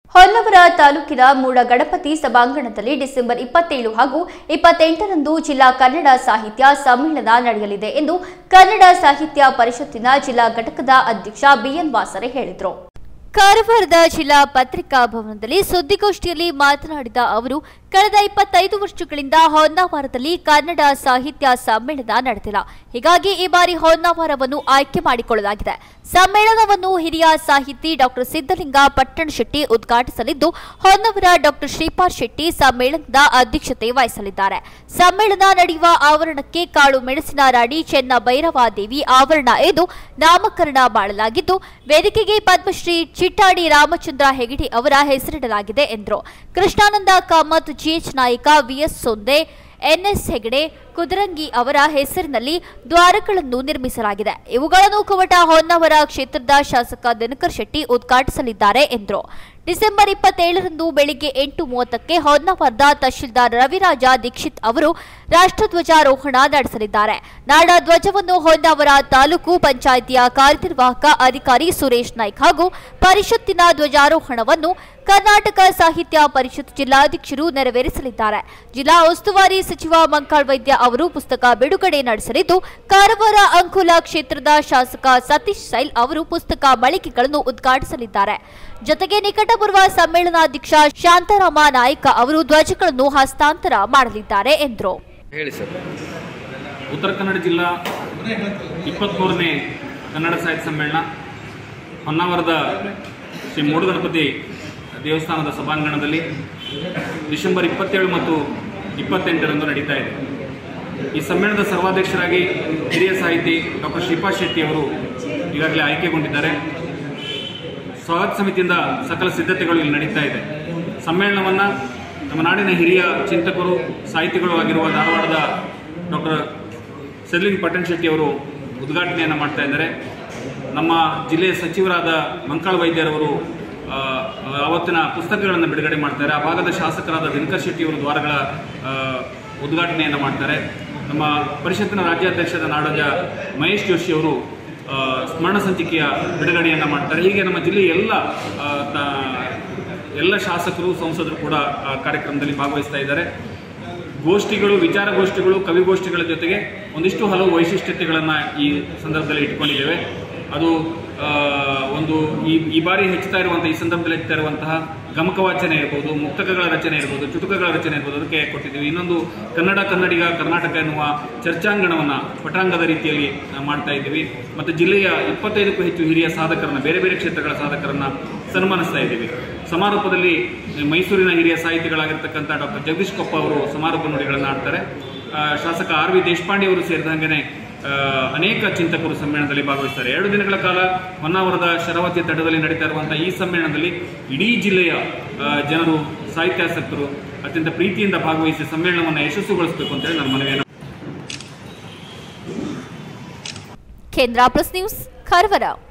ಹೊನ್ನವರ ತಾಲೂಕಿನ ಮೂಡಗಣಪತಿ ಸಭಾಂಗಣದಲ್ಲಿ ಡಿಸೆಂಬರ್ ಇಪ್ಪತ್ತೇಳು ಹಾಗೂ ಇಪ್ಪತ್ತೆಂಟರಂದು ಜಿಲ್ಲಾ ಕನ್ನಡ ಸಾಹಿತ್ಯ ಸಮ್ಮೇಳನ ನಡೆಯಲಿದೆ ಎಂದು ಕನ್ನಡ ಸಾಹಿತ್ಯ ಪರಿಷತ್ತಿನ ಜಿಲ್ಲಾ ಘಟಕದ ಅಧ್ಯಕ್ಷ ಬಿಎನ್ ವಾಸರೆ ಹೇಳಿದರು ಕಾರವಾರದ ಜಿಲ್ಲಾ ಪತ್ರಿಕಾ ಭವನದಲ್ಲಿ ಸುದ್ದಿಗೋಷ್ಠಿಯಲ್ಲಿ ಮಾತನಾಡಿದ ಅವರು ಕಳೆದ ಇಪ್ಪತ್ತೈದು ವರ್ಷಗಳಿಂದ ಹೊನ್ನಾವರದಲ್ಲಿ ಕನ್ನಡ ಸಾಹಿತ್ಯ ಸಮ್ಮೇಳನ ನಡೆದಿಲ್ಲ ಹೀಗಾಗಿ ಈ ಬಾರಿ ಹೊನ್ನಾವರವನ್ನು ಆಯ್ಕೆ ಮಾಡಿಕೊಳ್ಳಲಾಗಿದೆ ಸಮ್ಮೇಳನವನ್ನು ಹಿರಿಯ ಸಾಹಿತಿ ಡಾಕ್ಟರ್ ಸಿದ್ದಲಿಂಗ ಪಟ್ಟಣಶೆಟ್ಟಿ ಉದ್ಘಾಟಿಸಲಿದ್ದು ಹೊನ್ನವರ ಡಾಕ್ಟರ್ ಶ್ರೀಪಾದ್ ಶೆಟ್ಟಿ ಸಮ್ಮೇಳನದ ಅಧ್ಯಕ್ಷತೆ ವಹಿಸಲಿದ್ದಾರೆ ಸಮ್ಮೇಳನ ನಡೆಯುವ ಆವರಣಕ್ಕೆ ಕಾಳು ಮೆಣಸಿನ ರಾಣಿ ಚೆನ್ನ ಭೈರವಾದೇವಿ ಆವರಣ ಎಂದು ನಾಮಕರಣ ಮಾಡಲಾಗಿದ್ದು ವೇದಿಕೆಗೆ ಪದ್ಮಶ್ರೀ ಚಿಟ್ಟಾಡಿ ರಾಮಚಂದ್ರ ಹೆಗಡೆ ಅವರ ಹೆಸರಿಡಲಾಗಿದೆ ಎಂದರು Krishnanand Kamath GH Nayak VS Sonde NS Hegde Kudarangi ಅವರ ಹೆಸರಿನಲ್ಲಿ ದ್ವಾರಗಳನ್ನು ನಿರ್ಮಿಸಲಾಗಿದೆ ಇವುಗಳನ್ನು ಕುಮಟ ಹೊನ್ನವರ ಕ್ಷೇತ್ರದ ಶಾಸಕ ದಿನಕರ್ ಶೆಟ್ಟಿ ಉದ್ಘಾಟಿಸಲಿದ್ದಾರೆ ಎಂದರು ಡಿಸೆಂಬರ್ ಇಪ್ಪತ್ತೇಳರಂದು ಬೆಳಿಗ್ಗೆ ಎಂಟು ಮೂವತ್ತಕ್ಕೆ ಹೊನ್ನವರದ ತಹಶೀಲ್ದಾರ್ ರವಿರಾಜ ದೀಕ್ಷಿತ್ ಅವರು ರಾಷ್ಟ್ರಧ್ವಜಾರೋಹಣ ನಡೆಸಲಿದ್ದಾರೆ ನಾಡ ಧ್ವಜವನ್ನು ಹೊನ್ನಾವರ ತಾಲೂಕು ಪಂಚಾಯಿತಿಯ ಕಾರ್ಯನಿರ್ವಾಹಕ ಅಧಿಕಾರಿ ಸುರೇಶ್ ನಾಯ್ಕ್ ಹಾಗೂ ಪರಿಷತ್ತಿನ ಧ್ವಜಾರೋಹಣವನ್ನು ಕರ್ನಾಟಕ ಸಾಹಿತ್ಯ ಪರಿಷತ್ ಜಿಲ್ಲಾಧ್ಯಕ್ಷರು ನೆರವೇರಿಸಲಿದ್ದಾರೆ ಜಿಲ್ಲಾ ಉಸ್ತುವಾರಿ ಸಚಿವ ಮಂಕಾಳ್ ವೈದ್ಯ ಅವರು ಪುಸ್ತಕ ಬಿಡುಗಡೆ ನಡೆಸಲಿದ್ದು ಕಾರವಾರ ಅಂಕೋಲ ಕ್ಷೇತ್ರದ ಶಾಸಕ ಸತೀಶ್ ಸೈಲ್ ಅವರು ಪುಸ್ತಕ ಮಳಿಗೆಗಳನ್ನು ಉದ್ಘಾಟಿಸಲಿದ್ದಾರೆ ಜೊತೆಗೆ ನಿಕಟಪೂರ್ವ ಸಮ್ಮೇಳನಾಧ್ಯಕ್ಷ ಶಾಂತಾರಾಮ ನಾಯ್ಕ ಅವರು ಧ್ವಜಗಳನ್ನು ಹಸ್ತಾಂತರ ಮಾಡಲಿದ್ದಾರೆ ಎಂದರು ಹೇಳಿ ಸರ್ ಉತ್ತರ ಕನ್ನಡ ಜಿಲ್ಲಾ ಇಪ್ಪತ್ತ್ಮೂರನೇ ಕನ್ನಡ ಸಾಹಿತ್ಯ ಸಮ್ಮೇಳನ ಹೊನ್ನಾವರದ ಶ್ರೀ ಮೂಡುಗಣಪತಿ ದೇವಸ್ಥಾನದ ಸಭಾಂಗಣದಲ್ಲಿ ಡಿಸೆಂಬರ್ ಇಪ್ಪತ್ತೇಳು ಮತ್ತು ಇಪ್ಪತ್ತೆಂಟರಂದು ನಡೀತಾ ಇದೆ ಈ ಸಮ್ಮೇಳನದ ಸರ್ವಾಧ್ಯಕ್ಷರಾಗಿ ಹಿರಿಯ ಸಾಹಿತಿ ಡಾಕ್ಟರ್ ಶ್ರೀಪಾದ್ ಶೆಟ್ಟಿ ಅವರು ಈಗಾಗಲೇ ಆಯ್ಕೆಗೊಂಡಿದ್ದಾರೆ ಸ್ವಾಗತ ಸಮಿತಿಯಿಂದ ಸಕಲ ಸಿದ್ಧತೆಗಳು ಇಲ್ಲಿ ನಡೀತಾ ಇದೆ ಸಮ್ಮೇಳನವನ್ನು ನಮ್ಮ ನಾಡಿನ ಹಿರಿಯ ಚಿಂತಕರು ಸಾಹಿತಿಗಳು ಆಗಿರುವ ಧಾರವಾಡದ ಡಾಕ್ಟರ್ ಸೆರ್ಲಿಂಗ್ ಪಟ್ಟಣ್ ಶೆಟ್ಟಿ ಅವರು ಉದ್ಘಾಟನೆಯನ್ನು ಮಾಡ್ತಾ ಇದ್ದಾರೆ ನಮ್ಮ ಜಿಲ್ಲೆಯ ಸಚಿವರಾದ ಮಂಕಾಳ ವೈದ್ಯರವರು ಆ, ಅವತ್ತಿನ ಪುಸ್ತಕಗಳನ್ನು ಬಿಡುಗಡೆ ಮಾಡ್ತಾರೆ ಆ ಭಾಗದ ಶಾಸಕರಾದ ದಿನಕರ್ ಶೆಟ್ಟಿ ಅವರು ದ್ವಾರಗಳ ಆ, ಉದ್ಘಾಟನೆಯನ್ನು ಮಾಡ್ತಾರೆ ನಮ್ಮ ಪರಿಷತ್ತಿನ ರಾಜ್ಯಾಧ್ಯಕ್ಷದ ನಾಡೋಜ ಮಹೇಶ್ ಜೋಶಿ ಅವರು ಆ, ಸ್ಮರಣ ಸಂಚಿಕೆಯ ಬಿಡುಗಡೆಯನ್ನು ಮಾಡ್ತಾರೆ ಹೀಗೆ ನಮ್ಮ ಜಿಲ್ಲೆಯ ಎಲ್ಲ ಆ, ತ- ಎಲ್ಲ ಶಾಸಕರು ಸಂಸದರು ಕೂಡ ಆ ಕಾರ್ಯಕ್ರಮದಲ್ಲಿ ಭಾಗವಹಿಸ್ತಾ ಇದ್ದಾರೆ ಗೋಷ್ಠಿಗಳು ವಿಚಾರಗೋಷ್ಠಿಗಳು ಕವಿಗೋಷ್ಠಿಗಳ ಜೊತೆಗೆ ಒಂದಿಷ್ಟು ಹಲವು ವೈಶಿಷ್ಟ್ಯತೆಗಳನ್ನು ಈ ಸಂದರ್ಭದಲ್ಲಿ ಇಟ್ಕೊಂಡಿದ್ದೇವೆ ಅದು ಆ, ಒಂದು ಈ ಈ ಬಾರಿ ಹೆಚ್ಚುತ್ತಾ ಇರುವಂಥ ಈ ಸಂದರ್ಭದಲ್ಲಿ ಹೆಚ್ಚುತ್ತಾ ಇರುವಂತಹ ಗಮಕ ವಾಚನ ಇರ್ಬೋದು ಮುಕ್ತಕಗಳ ರಚನೆ ಇರ್ಬೋದು ಚುಟುಕಗಳ ರಚನೆ ಇರ್ಬೋದು ಅದಕ್ಕೆ ಕೊಟ್ಟಿದ್ದೀವಿ ಇನ್ನೊಂದು ಕನ್ನಡ ಕನ್ನಡಿಗ ಕರ್ನಾಟಕ ಎನ್ನುವ ಚರ್ಚಾಂಗಣವನ್ನು ಪಟಾಂಗದ ರೀತಿಯಲ್ಲಿ ಆ, ಮಾಡ್ತಾ ಇದ್ದೀವಿ ಮತ್ತು ಜಿಲ್ಲೆಯ ಇಪ್ಪತ್ತೈದಕ್ಕೂ ಹೆಚ್ಚು ಹಿರಿಯ ಸಾಧಕರನ್ನ ಬೇರೆ ಬೇರೆ ಕ್ಷೇತ್ರಗಳ ಸಾಧಕರನ್ನ ಸನ್ಮಾನಿಸ್ತಾ ಇದ್ದೀವಿ ಸಮಾರೋಪದಲ್ಲಿ ಮೈಸೂರಿನ ಹಿರಿಯ ಸಾಹಿತಿಗಳಾಗಿರ್ತಕ್ಕಂಥ ಡಾಕ್ಟರ್ ಜಗದೀಶ್ ಕೊಪ್ಪ ಅವರು ಸಮಾರೋಪ ನುಡಿಗಳನ್ನು ಆಡ್ತಾರೆ ಆ, ಶಾಸಕ ಆರ್ ವಿ ದೇಶಪಾಂಡೆ ಅವರು ಸೇರಿದಂಗೆ ಆ, ಅನೇಕ ಚಿಂತಕರು ಸಮ್ಮೇಳನದಲ್ಲಿ ಭಾಗವಹಿಸ್ತಾರೆ ಎರಡು ದಿನಗಳ ಕಾಲ ಹೊನ್ನಾವರದ ಶರಾವತಿ ತಟದಲ್ಲಿ ನಡೀತಾ ಇರುವಂತಹ ಈ ಸಮ್ಮೇಳನದಲ್ಲಿ ಇಡೀ ಜಿಲ್ಲೆಯ ಆ, ಜನರು ಸಾಹಿತ್ಯಾಸಕ್ತರು ಅತ್ಯಂತ ಪ್ರೀತಿಯಿಂದ ಭಾಗವಹಿಸಿ ಸಮ್ಮೇಳನವನ್ನು ಯಶಸ್ವಿಗೊಳಿಸಬೇಕು ಅಂತೇಳಿ ನನ್ನ ಮನವಿಯನ್ನು ಕೇಂದ್ರ ಪ್ಲಸ್ ನ್ಯೂಸ್ ಕಾರವಾರ